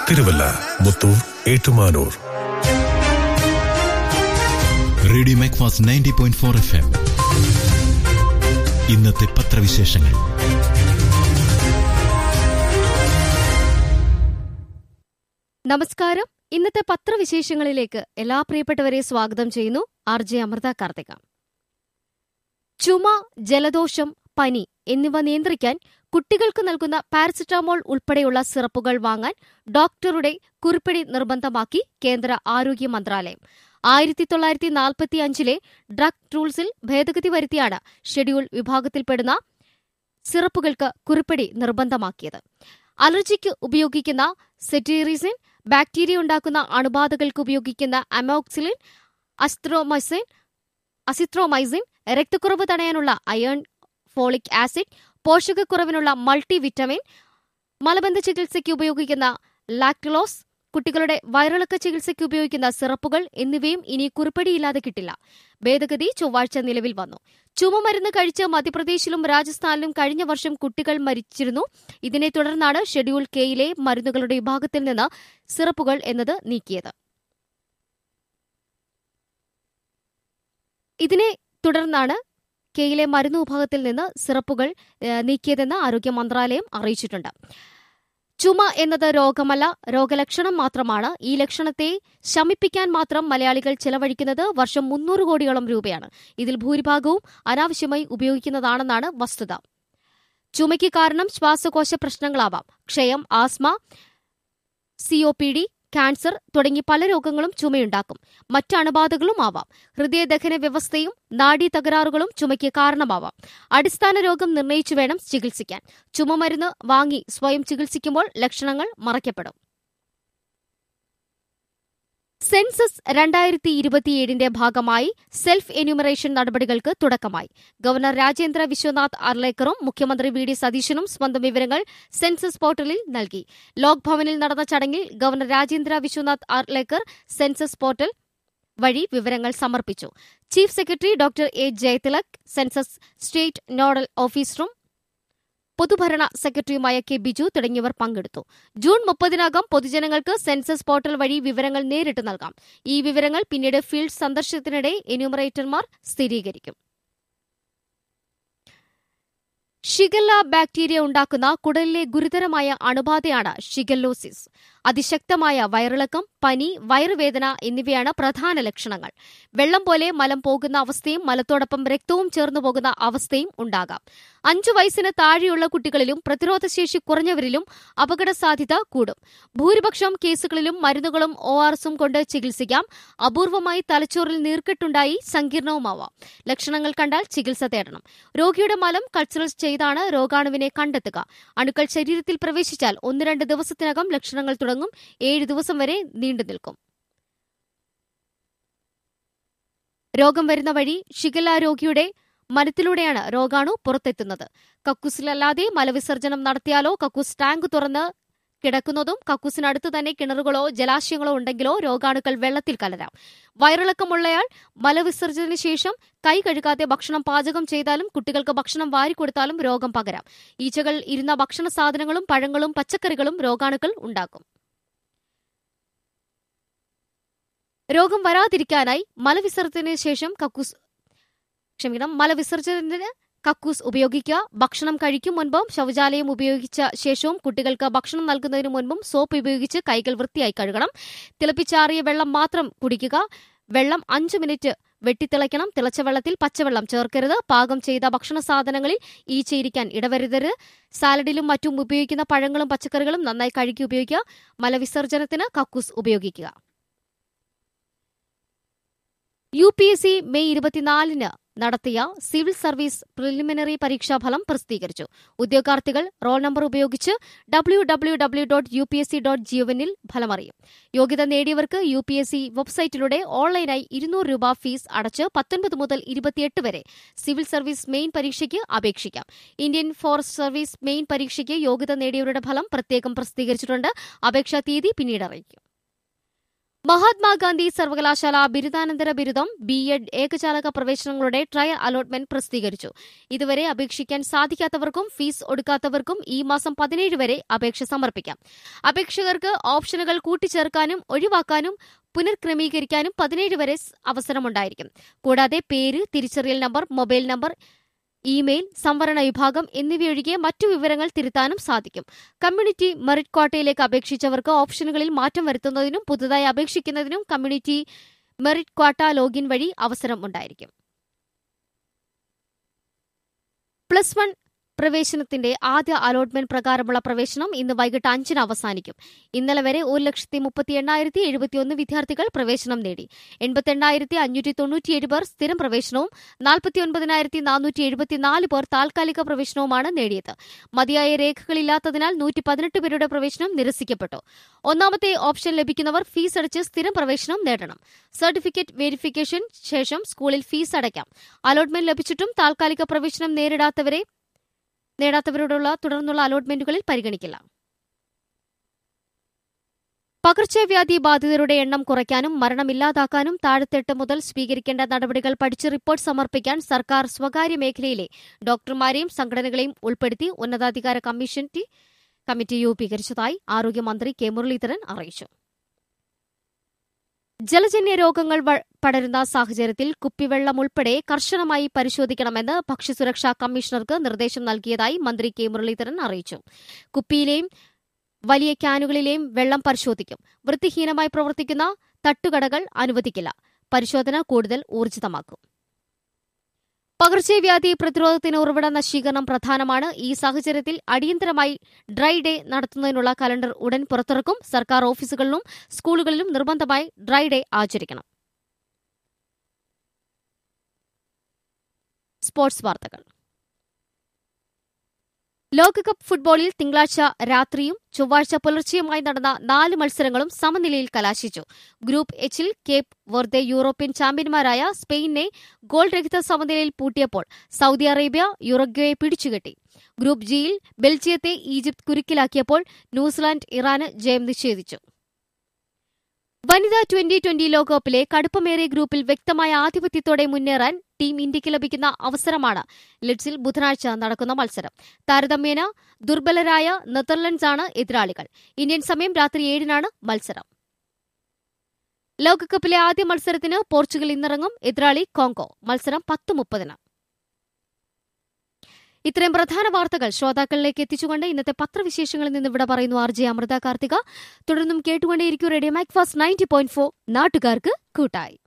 Thiruvalla Muthoor Ettumanoor radio Macfast ninety point four F M ഇന്നത്തെ പത്രവിശേഷങ്ങൾ നമസ്കാരം ഇന്നത്തെ പത്രവിശേഷങ്ങളിലേക്ക് എല്ലാ പ്രിയപ്പെട്ടവരെ സ്വാഗതം ചെയ്യുന്നു ആർ ജെ അമൃത കാർത്തിക ചുമ ജലദോഷം പനി എന്നിവ നിയന്ത്രിക്കാൻ കുട്ടികൾക്ക് നൽകുന്ന പാരസെറ്റാമോൾ ഉൾപ്പെടെയുള്ള സിറപ്പുകൾ വാങ്ങാൻ ഡോക്ടറുടെ കുറിപ്പടി നിർബന്ധമാക്കി കേന്ദ്ര ആരോഗ്യ മന്ത്രാലയം ആയിരത്തി തൊള്ളായിരത്തി നാൽപ്പത്തി അഞ്ചിലെ ഡ്രഗ് റൂൾസിൽ ഭേദഗതി വരുത്തിയാണ് ഷെഡ്യൂൾ വിഭാഗത്തിൽപ്പെടുന്ന സിറപ്പുകൾക്ക് കുറിപ്പടി നിർബന്ധമാക്കിയത് അലർജിക്ക് ഉപയോഗിക്കുന്ന സെറ്റീറിസിൻ ബാക്ടീരിയ ഉണ്ടാക്കുന്ന അണുബാധകൾക്ക് ഉപയോഗിക്കുന്ന അമോക്സിലിൻ അസ്ത്രോമൈസിൻ അസിത്രോമൈസിൻ രക്തക്കുറവ് തടയാനുള്ള അയേൺ ഫോളിക് ആസിഡ് പോഷകക്കുറവിനുള്ള മൾട്ടി വിറ്റമിൻ മലബന്ധ ചികിത്സയ്ക്ക് ഉപയോഗിക്കുന്ന ലാക്ടലോസ് കുട്ടികളുടെ വയറിളക്ക ചികിത്സയ്ക്ക് ഉപയോഗിക്കുന്ന സിറപ്പുകൾ എന്നിവയും ഇനി കുറിപ്പടിയില്ലാതെ കിട്ടില്ല ഭേദഗതി ചൊവ്വാഴ്ച നിലവിൽ വന്നു ചുമമരുന്ന് കഴിച്ച് മധ്യപ്രദേശിലും രാജസ്ഥാനിലും കഴിഞ്ഞ വർഷം കുട്ടികൾ മരിച്ചിരുന്നു ഇതിനെ തുടർന്നാണ് ഷെഡ്യൂൾ കെയിലെ മരുന്നുകളുടെ വിഭാഗത്തിൽ നിന്ന് സിറപ്പുകൾ എന്നത് നീക്കിയത് ഇതിനെ തുടർന്നാണ് കെയിലെ മരുന്ന് വിഭാഗത്തിൽ നിന്ന് സിറപ്പുകൾ ഏഹ്, നീക്കിയതെന്ന് ആരോഗ്യ മന്ത്രാലയം അറിയിച്ചിട്ടുണ്ട് ചുമ എന്നത് രോഗമല്ല രോഗലക്ഷണം മാത്രമാണ് ഈ ലക്ഷണത്തെ ശമിപ്പിക്കാൻ മാത്രം മലയാളികൾ ചെലവഴിക്കുന്നത് വർഷം മുന്നൂറ് കോടിയോളം രൂപയാണ് ഇതിൽ ഭൂരിഭാഗവും അനാവശ്യമായി ഉപയോഗിക്കുന്നതാണെന്നാണ് വസ്തുത ചുമയ്ക്ക് കാരണം ശ്വാസകോശ പ്രശ്നങ്ങളാവാം ക്ഷയം asthma C O P D cancer തുടങ്ങി പല രോഗങ്ങളും ചുമയുണ്ടാക്കും മറ്റ് അണുബാധകളും ആവാം ഹൃദയദഹന വ്യവസ്ഥയും നാഡീ തകരാറുകളും ചുമയ്ക്ക് കാരണമാവാം അടിസ്ഥാന രോഗം നിർണയിച്ചു വേണം ചികിത്സിക്കാൻ ചുമമരുന്ന് വാങ്ങി സ്വയം ചികിത്സിക്കുമ്പോൾ ലക്ഷണങ്ങൾ മറയ്ക്കപ്പെടും സെൻസസ് രണ്ടായിരത്തി ഇരുപത്തിയേഴിന്റെ ഭാഗമായി സെൽഫ് എന്യൂമറേഷൻ നടപടികൾക്ക് തുടക്കമായി ഗവർണർ രാജേന്ദ്ര വിശ്വനാഥ് അർലേക്കറും മുഖ്യമന്ത്രി വി ഡി സതീശനും സ്വന്തം വിവരങ്ങൾ സെൻസസ് പോർട്ടലിൽ നൽകി ലോക് ഭവനിൽ നടന്ന ചടങ്ങിൽ governor Rajendra Vishwanath Arlekar census portal വഴി വിവരങ്ങൾ സമർപ്പിച്ചു chief secretary doctor A Jayathilak census state nodal ഓഫീസറും പൊതുഭരണ സെക്രട്ടറിയുമായ കെ ബിജു തുടങ്ങിയവർ പങ്കെടുത്തു ജൂൺ മുപ്പതിനകം പൊതുജനങ്ങൾക്ക് സെൻസസ് പോർട്ടൽ വഴി വിവരങ്ങൾ നേരിട്ട് നൽകാം ഈ വിവരങ്ങൾ പിന്നീട് ഫീൽഡ് സന്ദർശനത്തിനിടെ എന്യൂമറേറ്റർമാർ സ്ഥിരീകരിക്കും ഷിഗല്ല ബാക്ടീരിയ ഉണ്ടാക്കുന്ന കുടലിലെ ഗുരുതരമായ അണുബാധയാണ് ഷിഗല്ലോസിസ് അതിശക്തമായ വയറിളക്കം പനി വയറുവേദന എന്നിവയാണ് പ്രധാന ലക്ഷണങ്ങൾ വെള്ളം പോലെ മലം പോകുന്ന അവസ്ഥയും മലത്തോടൊപ്പം രക്തവും ചേർന്നു പോകുന്ന അവസ്ഥയും ഉണ്ടാകാം അഞ്ചു വയസ്സിന് താഴെയുള്ള കുട്ടികളിലും പ്രതിരോധശേഷി കുറഞ്ഞവരിലും അപകട സാധ്യത കൂടും ഭൂരിപക്ഷം കേസുകളിലും മരുന്നുകളും ഒ ആർസും കൊണ്ട് ചികിത്സിക്കാം അപൂർവമായി തലച്ചോറിൽ നീർക്കെട്ടുണ്ടായി സങ്കീർണവുമാവാം ലക്ഷണങ്ങൾ കണ്ടാൽ ചികിത്സ തേടണം രോഗിയുടെ മലം കൾച്ചറൽ ചെയ്താണ് രോഗാണുവിനെ കണ്ടെത്തുക അണുക്കൾ ശരീരത്തിൽ പ്രവേശിച്ചാൽ ഒന്ന് രണ്ട് ദിവസത്തിനകം ലക്ഷണങ്ങൾ തുടങ്ങും ഏഴ് ദിവസം വരെ നീണ്ടു നിൽക്കും രോഗം വരുന്ന വഴി ഷിഗല്ല രോഗിയുടെ മലത്തിലൂടെയാണ് രോഗാണു പുറത്തെത്തുന്നത് കക്കൂസിലല്ലാതെ മലവിസർജനം നടത്തിയാലോ കക്കൂസ് ടാങ്ക് തുറന്ന് കിടക്കുന്നതും കക്കൂസിനടുത്ത് തന്നെ കിണറുകളോ ജലാശയങ്ങളോ ഉണ്ടെങ്കിലോ രോഗാണുക്കൾ വെള്ളത്തിൽ കലരാം വയറിളക്കമുള്ളയാൾ മലവിസർജനത്തിന് ശേഷം കൈ കഴുകാതെ ഭക്ഷണം പാചകം ചെയ്താലും കുട്ടികൾക്ക് ഭക്ഷണം വാരിക്കൊടുത്താലും രോഗം പകരാം ഈച്ചകൾ ഇരുന്ന ഭക്ഷണ സാധനങ്ങളും പഴങ്ങളും പച്ചക്കറികളും രോഗാണുക്കൾ ഉണ്ടാക്കും രോഗം വരാതിരിക്കാനായി മലവിസർജനത്തിന് ശേഷം കക്കൂസ് ക്ഷമിക്കണം മലവിസർജനത്തിന് കക്കൂസ് ഉപയോഗിക്കുക ഭക്ഷണം കഴിക്കും മുൻപും ശൗചാലയം ഉപയോഗിച്ച ശേഷവും കുട്ടികൾക്ക് ഭക്ഷണം നൽകുന്നതിന് മുൻപും സോപ്പ് ഉപയോഗിച്ച് കൈകൾ വൃത്തിയായി കഴുകണം തിളപ്പിച്ചാറിയ വെള്ളം മാത്രം കുടിക്കുക വെള്ളം അഞ്ചു മിനിറ്റ് വെട്ടിത്തിളയ്ക്കണം തിളച്ച വെള്ളത്തിൽ പച്ചവെള്ളം ചേർക്കരുത് പാകം ചെയ്ത ഭക്ഷണ സാധനങ്ങളിൽ ഈച്ചയിരിക്കാൻ ഇടവരുതരുത് സാലഡിലും മറ്റും ഉപയോഗിക്കുന്ന പഴങ്ങളും പച്ചക്കറികളും നന്നായി കഴുകി ഉപയോഗിക്കുക മലവിസർജനത്തിന് കക്കൂസ് ഉപയോഗിക്കുക U P S C May ഇരുപത്തിനാലിന് നടത്തിയ സിവിൽ സർവീസ് പ്രിലിമിനറി പരീക്ഷാഫലം പ്രസിദ്ധീകരിച്ചു ഉദ്യോഗാർത്ഥികൾ റോൾ നമ്പർ ഉപയോഗിച്ച് W W W dot U P S C dot ജിഒവിനിൽ ഫലമറിയും യോഗ്യത നേടിയവർക്ക് യു പി എസ് സി വെബ്സൈറ്റിലൂടെ ഓൺലൈനായി ഇരുന്നൂറ് രൂപ ഫീസ് അടച്ച് പത്തൊൻപത് മുതൽ ഇരുപത്തിയെട്ട് വരെ സിവിൽ സർവീസ് മെയിൻ പരീക്ഷയ്ക്ക് അപേക്ഷിക്കാം ഇന്ത്യൻ ഫോറസ്റ്റ് സർവീസ് മെയിൻ പരീക്ഷയ്ക്ക് യോഗ്യത നേടിയവരുടെ ഫലം പ്രത്യേകം പ്രസിദ്ധീകരിച്ചിട്ടുണ്ട് അപേക്ഷാ തീയതി പിന്നീട് അറിയിക്കും മഹാത്മാഗാന്ധി സർവകലാശാല ബിരുദാനന്തര ബിരുദം ബി എഡ് ഏകജാലക പ്രവേശനങ്ങളുടെ ട്രയൽ അലോട്ട്മെന്റ് പ്രസിദ്ധീകരിച്ചു ഇതുവരെ അപേക്ഷിക്കാൻ സാധിക്കാത്തവർക്കും ഫീസ് ഒടുക്കാത്തവർക്കും ഈ മാസം പതിനേഴ് വരെ അപേക്ഷ സമർപ്പിക്കാം അപേക്ഷകർക്ക് ഓപ്ഷനുകൾ കൂട്ടിച്ചേർക്കാനും ഒഴിവാക്കാനും പുനർക്രമീകരിക്കാനും പതിനേഴ് വരെ അവസരമുണ്ടായിരിക്കും കൂടാതെ പേര് തിരിച്ചറിയൽ നമ്പർ മൊബൈൽ നമ്പർ ഇമെയിൽ സംവരണ വിഭാഗം എന്നിവയൊഴികെ മറ്റു വിവരങ്ങൾ തിരുത്താനും സാധിക്കും കമ്മ്യൂണിറ്റി മെറിറ്റ് ക്വാട്ടയിലേക്ക് അപേക്ഷിച്ചവർക്ക് ഓപ്ഷനുകളിൽ മാറ്റം വരുത്തുന്നതിനും പുതുതായി അപേക്ഷിക്കുന്നതിനും കമ്മ്യൂണിറ്റി മെറിറ്റ് ക്വാട്ട ലോഗിൻ വഴി അവസരം ഉണ്ടായിരിക്കും പ്ലസ് വൺ പ്രവേശനത്തിന്റെ ആദ്യ അലോട്ട്മെന്റ് പ്രകാരമുള്ള പ്രവേശനം ഇന്ന് വൈകിട്ട് അഞ്ചിന് അവസാനിക്കും ഇന്നലെ വരെ ഒരു ലക്ഷത്തി മുപ്പത്തി എണ്ണായിരത്തി എഴുപത്തിയൊന്ന് വിദ്യാർത്ഥികൾ പ്രവേശനം നേടി എൺപത്തി എണ്ണായിരത്തി അഞ്ഞൂറ്റി തൊണ്ണൂറ്റിയേഴ് പേർ സ്ഥിരം പ്രവേശനവും നാൽപ്പത്തി ഒൻപതിനായിരത്തി നാനൂറ്റി എഴുപത്തിനാല് പേർ താൽക്കാലിക പ്രവേശനവുമാണ് നേടിയത് മതിയായ രേഖകളില്ലാത്തതിനാൽ നൂറ്റി പതിനെട്ട് പേരുടെ പ്രവേശനം നിരസിക്കപ്പെട്ടു ഒന്നാമത്തെ ഓപ്ഷൻ ലഭിക്കുന്നവർ ഫീസ് അടച്ച് സ്ഥിരം പ്രവേശനം നേടണം സർട്ടിഫിക്കറ്റ് വെരിഫിക്കേഷൻ ശേഷം സ്കൂളിൽ ഫീസ് അടയ്ക്കാം അലോട്ട്മെന്റ് ലഭിച്ചിട്ടും താൽക്കാലിക പ്രവേശനം നേരിടാത്തവരെ നേടാത്തവരോടുള്ള തുടർന്നുള്ള അലോട്ട്മെന്റുകളിൽ പരിഗണിക്കില്ല പകർച്ചവ്യാധി ബാധിതരുടെ എണ്ണം കുറയ്ക്കാനും മരണമില്ലാതാക്കാനും താഴെത്തെട്ട് മുതൽ സ്വീകരിക്കേണ്ട നടപടികൾ പഠിച്ച് റിപ്പോർട്ട് സമർപ്പിക്കാൻ സർക്കാർ സ്വകാര്യ മേഖലയിലെ ഡോക്ടർമാരെയും സംഘടനകളെയും ഉൾപ്പെടുത്തി ഉന്നതാധികാര കമ്മീഷൻ കമ്മിറ്റി രൂപീകരിച്ചതായി ആരോഗ്യമന്ത്രി കെ മുരളീധരൻ അറിയിച്ചു ജലജന്യ രോഗങ്ങൾ പടരുന്ന സാഹചര്യത്തിൽ കുപ്പിവെള്ളം ഉൾപ്പെടെ കർശനമായി പരിശോധിക്കണമെന്ന് ഭക്ഷ്യസുരക്ഷാ കമ്മീഷണർക്ക് നിർദ്ദേശം നൽകിയതായി മന്ത്രി കെ മുരളീധരൻ അറിയിച്ചു കുപ്പിയിലെയും വലിയ ക്യാനുകളിലെയും വെള്ളം പരിശോധിക്കും വൃത്തിഹീനമായി പ്രവർത്തിക്കുന്ന തട്ടുകടകൾ അനുവദിക്കില്ല പരിശോധന കൂടുതൽ ഊർജിതമാക്കും പകർച്ചവ്യാധി പ്രതിരോധത്തിന് ഉറവിട നശീകരണം പ്രധാനമാണ് ഈ സാഹചര്യത്തിൽ അടിയന്തരമായി ഡ്രൈ ഡേ നടത്തുന്നതിനുള്ള കലണ്ടർ ഉടൻ പുറത്തിറക്കും സർക്കാർ ഓഫീസുകളിലും സ്കൂളുകളിലും നിർബന്ധമായി ഡ്രൈ ഡേ ആചരിക്കണം സ്പോർട്സ് വാർത്തകൾ ലോകകപ്പ് ഫുട്ബോളിൽ തിങ്കളാഴ്ച രാത്രിയും ചൊവ്വാഴ്ച പുലർച്ചെയുമായി നടന്ന നാല് മത്സരങ്ങളും സമനിലയിൽ കലാശിച്ചു ഗ്രൂപ്പ് എച്ചിൽ കേപ്പ് വെർദെ യൂറോപ്യൻ ചാമ്പ്യന്മാരായ സ്പെയിനെ ഗോൾ രഹിത സമനിലയിൽ പൂട്ടിയപ്പോൾ സൌദി അറേബ്യ യുറഗ്വയെ പിടിച്ചുകെട്ടി ഗ്രൂപ്പ് ജിയിൽ ബെൽജിയത്തെ ഈജിപ്ത് കുരുക്കിലാക്കിയപ്പോൾ ന്യൂസിലാൻഡ് ഇറാന് ജയം നിഷേധിച്ചു വനിതാ ട്വന്റി ട്വന്റി ലോകകപ്പിലെ കടുപ്പമേറിയ ഗ്രൂപ്പിൽ വ്യക്തമായ ആധിപത്യത്തോടെ മുന്നേറാൻ ടീം ഇന്ത്യയ്ക്ക് ലഭിക്കുന്ന അവസരമാണ് ലിഡ്സിൽ ബുധനാഴ്ച നടക്കുന്ന മത്സരം താരതമ്യേന ദുർബലരായ നെതർലൻഡ്സാണ് എതിരാളികൾ ഇന്ത്യൻ സമയം രാത്രി ഏഴിനാണ് മത്സരം ലോകകപ്പിലെ ആദ്യ മത്സരത്തിന് പോർച്ചുഗൽ ഇന്നിറങ്ങും എതിരാളി കോങ്കോ മത്സരം പത്ത് മുപ്പതിന് ഇത്രയും പ്രധാന വാർത്തകൾ ശ്രോതാക്കളിലേക്ക് എത്തിച്ചുകൊണ്ട് ഇന്നത്തെ പത്രവിശേഷങ്ങളിൽ നിന്ന് ഇവിടെ പറയുന്നു ആർ ജെ അമൃത കാർത്തിക തുടർന്നും കേട്ടുകൊണ്ടേയിരിക്കും radio Macfast ninety point four നാട്ടുകാർക്ക് കൂട്ടായി